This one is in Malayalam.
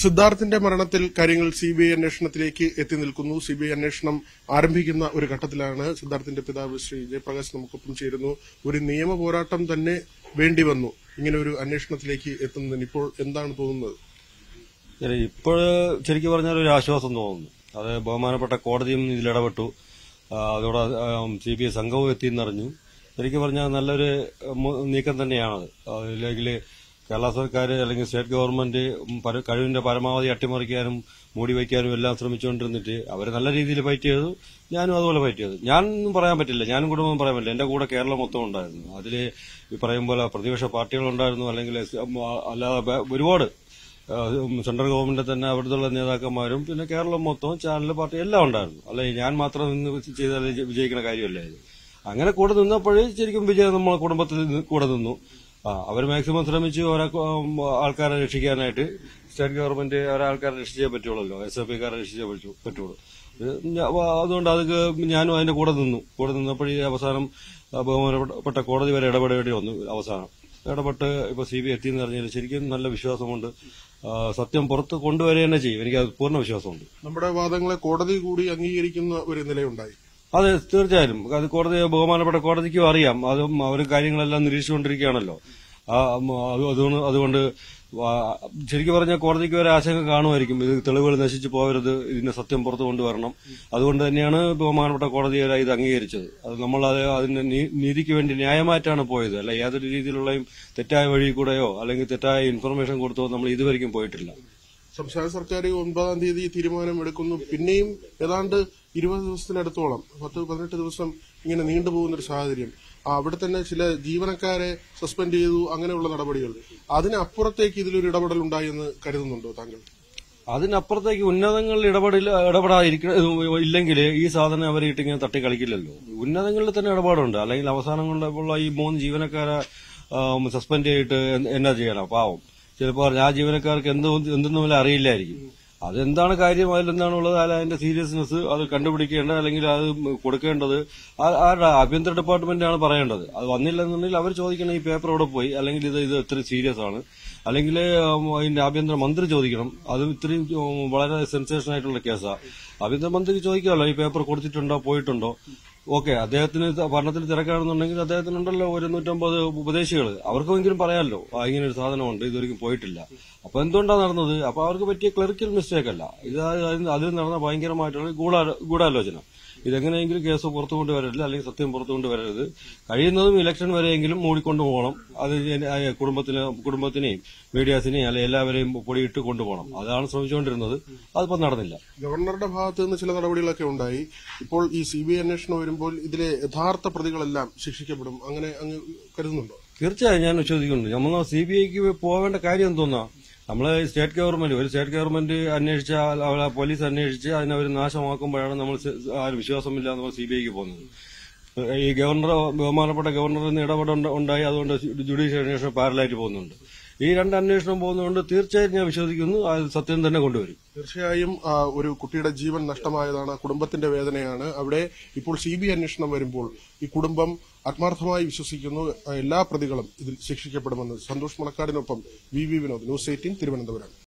സിദ്ധാർത്ഥിന്റെ മരണത്തിൽ കാര്യങ്ങൾ സി ബി ഐ അന്വേഷണത്തിലേക്ക് എത്തി നിൽക്കുന്നു സി ബി ഐ അന്വേഷണം ആരംഭിക്കുന്ന ഒരു ഘട്ടത്തിലാണ് സിദ്ധാർത്ഥിന്റെ പിതാവ് ശ്രീ ജയപ്രകാശ് നമുക്കൊപ്പം ചേരുന്നു ഒരു നിയമ പോരാട്ടം തന്നെ വേണ്ടി വന്നു ഇങ്ങനെ ഒരു അന്വേഷണത്തിലേക്ക് എത്തുന്നതിന് ഇപ്പോൾ എന്താണ് തോന്നുന്നത് ശരി ഇപ്പോഴ് ശരിക്കും പറഞ്ഞാൽ ഒരു ആശ്വാസം തോന്നുന്നു അത് ബഹുമാനപ്പെട്ട കോടതിയും ഇതിൽ ഇടപെട്ടു ആ, അതോടെ സി ബി ഐ സംഘവും എത്തിയെന്നറിഞ്ഞു ശരിക്കും പറഞ്ഞാൽ നല്ലൊരു മു- നീക്കം തന്നെയാണത് അല്ലെങ്കിൽ കേരള സർക്കാർ അല്ലെങ്കിൽ സ്റ്റേറ്റ് ഗവൺമെന്റ് പര- കഴിവിന്റെ പരമാവധി അട്ടിമറിക്കാനും മൂടി വയ്ക്കാനും എല്ലാം ശ്രമിച്ചുകൊണ്ടിരുന്നിട്ട് അവർ നല്ല രീതിയിൽ ഫൈറ്റ് ചെയ്തു ഞാനും അതുപോലെ ഫൈറ്റ് ചെയ്തു ഞാനൊന്നും പറയാൻ പറ്റില്ല ഞാനും കുടുംബം പറയാൻ പറ്റില്ല എന്റെ കൂടെ കേരളം മൊത്തം ഉണ്ടായിരുന്നു അതിൽ ഈ പറയും പോലെ പ്രതിപക്ഷ പാർട്ടികളുണ്ടായിരുന്നു അല്ലെങ്കിൽ അല്ലാതെ ബ- ഒരുപാട് ഏഹ് സെൻട്രൽ ഗവൺമെന്റ് തന്നെ അവിടുത്തെ നേതാക്കന്മാരും പിന്നെ കേരളം മൊത്തവും ചാനൽ പാർട്ടി എല്ലാം ഉണ്ടായിരുന്നു അല്ലെ ഞാൻ മാത്രം നിന്ന് ചെയ്താൽ വിജയിക്കുന്ന കാര്യമല്ല ഇത് അങ്ങനെ കൂടെ നിന്നപ്പോഴേ ശരിക്കും വിജയം നമ്മളെ കുടുംബത്തിൽ നിന്ന് കൂടെ നിന്നു ആ അവർ മാക്സിമം ശ്രമിച്ചു ഓരോ ഉം, ആൾക്കാരെ രക്ഷിക്കാനായിട്ട് സ്റ്റേറ്റ് ഗവൺമെന്റ് ഓരോ ആൾക്കാരെ രക്ഷിച്ചേ പറ്റുള്ളൂ എസ് എഫ് ഐക്കാരെ രക്ഷിച്ചേ പറ്റൂ- പറ്റുള്ളൂ ഇത് ഞാ- അപ്പൊ അതുകൊണ്ട് അത് ഞാനും അതിന്റെ കൂടെ നിന്നു കൂടെ നിന്നപ്പോഴേ അവസാനം ആ, ബഹുമാനപ്പെട്ട കോടതി വരെ ഇടപെടേണ്ടി വന്നു അവസാനം ഇടപെട്ട് ഇപ്പൊ സി ബി എത്തിയെന്ന് പറഞ്ഞാൽ ശരിക്കും നല്ല വിശ്വാസമുണ്ട് ആ, സത്യം പുറത്ത് കൊണ്ടുവരിക തന്നെ ചെയ്യും എനിക്ക് അത് പൂർണ്ണ വിശ്വാസമുണ്ട് നമ്മുടെ വാദങ്ങളെ കോടതി കൂടി അംഗീകരിക്കുന്ന ഒരു നിലയുണ്ടായി അതെ തീർച്ചയായും അത് കോടതി ബഹുമാനപ്പെട്ട കോടതിക്കും അറിയാം അതും അവർ കാര്യങ്ങളെല്ലാം നിരീക്ഷിച്ചുകൊണ്ടിരിക്കുകയാണല്ലോ ആ, ഉം, അത് അതുകൊണ്ട് അതുകൊണ്ട് ആ, ശരിക്കും പറഞ്ഞാൽ കോടതിക്ക് വരെ ആശങ്ക കാണുമായിരിക്കും ഇത് തെളിവുകൾ നശിച്ചു പോകരുത് ഇതിന്റെ സത്യം പുറത്തു കൊണ്ടുവരണം അതുകൊണ്ട് തന്നെയാണ് ബഹുമാനപ്പെട്ട കോടതി വരെ ഇത് അംഗീകരിച്ചത് അത് നമ്മൾ അത് അതിന്റെ നീ- നീതിക്ക് വേണ്ടി ന്യായമായിട്ടാണ് പോയത് അല്ല യാതൊരു രീതിയിലുള്ള തെറ്റായ വഴി കൂടെയോ അല്ലെങ്കിൽ തെറ്റായ ഇൻഫർമേഷൻ കൊടുത്തോ നമ്മൾ ഇതുവരെയും പോയിട്ടില്ല സംസ്ഥാന സർക്കാർ ഒൻപതാം തീയതി തീരുമാനം എടുക്കുന്നു പിന്നെയും ഏതാണ്ട് ഇരുപത് ദിവസത്തിനടുത്തോളം പത്ത് പതിനെട്ട് ദിവസം ഇങ്ങനെ നീണ്ടുപോകുന്ന ഒരു സാഹചര്യം ആ, അവിടെ തന്നെ ചില ജീവനക്കാരെ സസ്പെൻഡ് ചെയ്തു അങ്ങനെയുള്ള നടപടികൾ അതിനപ്പുറത്തേക്ക് ഇതിലൊരു ഇടപെടൽ ഉണ്ടായെന്ന് കരുതുന്നുണ്ടോ താങ്കൾ അതിനപ്പുറത്തേക്ക് ഉന്നതങ്ങളിൽ ഇടപെടില്ല ഇടപെടാതിരിക്ക ഇല്ലെങ്കിൽ ഈ സാധനം അവരെ ഇട്ടിങ്ങനെ തട്ടി കളിക്കില്ലല്ലോ ഉന്നതങ്ങളിൽ തന്നെ ഇടപാടുണ്ട് അല്ലെങ്കിൽ അവസാനങ്ങളിലുള്ള ഈ മൂന്ന് ജീവനക്കാരെ സസ്പെൻഡ് ചെയ്തിട്ട് എന്ത് എന്നാ ചെയ്യണം പാവം ചിലപ്പോൾ ആ ജീവനക്കാർക്ക് എന്തോ എന്തെന്നും പോലും അറിയില്ലായിരിക്കും അതെന്താണ് കാര്യം അതിലെന്താണുള്ളത് അല്ല അതിന്റെ സീരിയസ്നെസ് അത് കണ്ടുപിടിക്കേണ്ടത് അല്ലെങ്കിൽ അത് കൊടുക്കേണ്ടത് ആ- ആരുടെ ആഭ്യന്തര ഡിപ്പാർട്ട്മെന്റാണ് പറയേണ്ടത് അത് വന്നില്ലെന്നുണ്ടെങ്കിൽ അവർ ചോദിക്കണം ഈ പേപ്പർ എവിടെ പോയി അല്ലെങ്കിൽ ഇത് ഇത് ഇത്ര സീരിയസ് ആണ് അല്ലെങ്കിൽ അതിന്റെ ആഭ്യന്തര മന്ത്രി ചോദിക്കണം അത് ഇത്രയും ഉം, വളരെ സെൻസേഷൻ ആയിട്ടുള്ള കേസാണ് ആഭ്യന്തര മന്ത്രി ചോദിക്കാമല്ലോ ഈ പേപ്പർ കൊടുത്തിട്ടുണ്ടോ പോയിട്ടുണ്ടോ ഓക്കെ അദ്ദേഹത്തിന് ത- ഭരണത്തിൽ തിരക്കാണെന്നുണ്ടെങ്കിൽ അദ്ദേഹത്തിനുണ്ടല്ലോ ഒരു നൂറ്റമ്പത് ഉപദേശികൾ അവർക്കെങ്കിലും പറയാമല്ലോ ആ ഇങ്ങനെ ഒരു സാധനമുണ്ട് ഇതൊരിക്കലും പോയിട്ടില്ല അപ്പൊ എന്തുകൊണ്ടാണ് നടന്നത് അപ്പൊ അവർക്ക് പറ്റിയ ക്ലറിക്കൽ മിസ്റ്റേക്ക് അല്ല ഇത് അതിൽ- അതിൽ നടന്ന ഭയങ്കരമായിട്ടുള്ള ഗൂഢാ- ഗൂഢാലോചന ഇതെങ്ങനെയെങ്കിലും കേസ് പുറത്തു കൊണ്ടുവരരുത് അല്ലെങ്കിൽ സത്യം പുറത്തു കൊണ്ടുവരരുത് കഴിയുന്നതും ഇലക്ഷൻ വരെയെങ്കിലും മൂടിക്കൊണ്ടു പോകണം അത് ജന- ആ കുടുംബത്തിന് കുടുംബത്തിനെയും മീഡിയാസിനെയും അല്ലെ എല്ലാവരെയും പൊടിയിട്ട് കൊണ്ടുപോകണം അതാണ് ശ്രമിച്ചുകൊണ്ടിരുന്നത് അതിപ്പോ നടന്നില്ല ഗവർണറുടെ ഭാഗത്ത് നിന്ന് ചില നടപടികളൊക്കെ ഉണ്ടായി ഇപ്പോൾ ഈ സി ബി ഐ അന്വേഷണം വരുമ്പോൾ ഇതിലെ യഥാർത്ഥ പ്രതികളെല്ലാം ശിക്ഷിക്കപ്പെടും അങ്ങനെ അങ്ങ് കരുതുന്നുണ്ടോ തീർച്ചയായും ഞാൻ വിശ്വസിക്കുന്നുണ്ട് നമ്മൾ സി ബി ഐക്ക് പോവേണ്ട കാര്യം എന്തോന്നാ നമ്മള് സ്റ്റേറ്റ് ഗവൺമെന്റ് ഒരു സ്റ്റേറ്റ് ഗവൺമെന്റ് അന്വേഷിച്ച അവ- പോലീസ് അന്വേഷിച്ച് അതിനെ അവർ നാശമാക്കുമ്പോഴാണ് നമ്മൾ സ- ആരും വിശ്വാസമില്ലാതെ നമ്മൾ സി ബി ഐക്ക് പോകുന്നത് ഈ ഗവർണർ ബഹുമാനപ്പെട്ട ഗവർണറിന് ഇടപെട ഉണ്ടായി അതുകൊണ്ട് ജുഡീഷ്യൽ അന്വേഷണം പാരലായിട്ട് പോകുന്നുണ്ട് ഈ രണ്ട് അന്വേഷണം പോകുന്നതുകൊണ്ട് തീർച്ചയായും ഞാൻ വിശ്വസിക്കുന്നു അത് സത്യം തന്നെ കൊണ്ടുവരും തീർച്ചയായും ആ, ഒരു കുട്ടിയുടെ ജീവൻ നഷ്ടമായതാണ് ആ കുടുംബത്തിന്റെ വേദനയാണ് അവിടെ ഇപ്പോൾ സി ബി ഐ അന്വേഷണം വരുമ്പോൾ ഈ കുടുംബം ആത്മാർത്ഥമായി വിശ്വസിക്കുന്നു ആ, എല്ലാ പ്രതികളും ഇതിൽ ശിക്ഷിക്കപ്പെടുമെന്ന് സന്തോഷ് മണക്കാടിനൊപ്പം വി വി വിനോദ് ന്യൂസ് എയ്റ്റീൻ തിരുവനന്തപുരം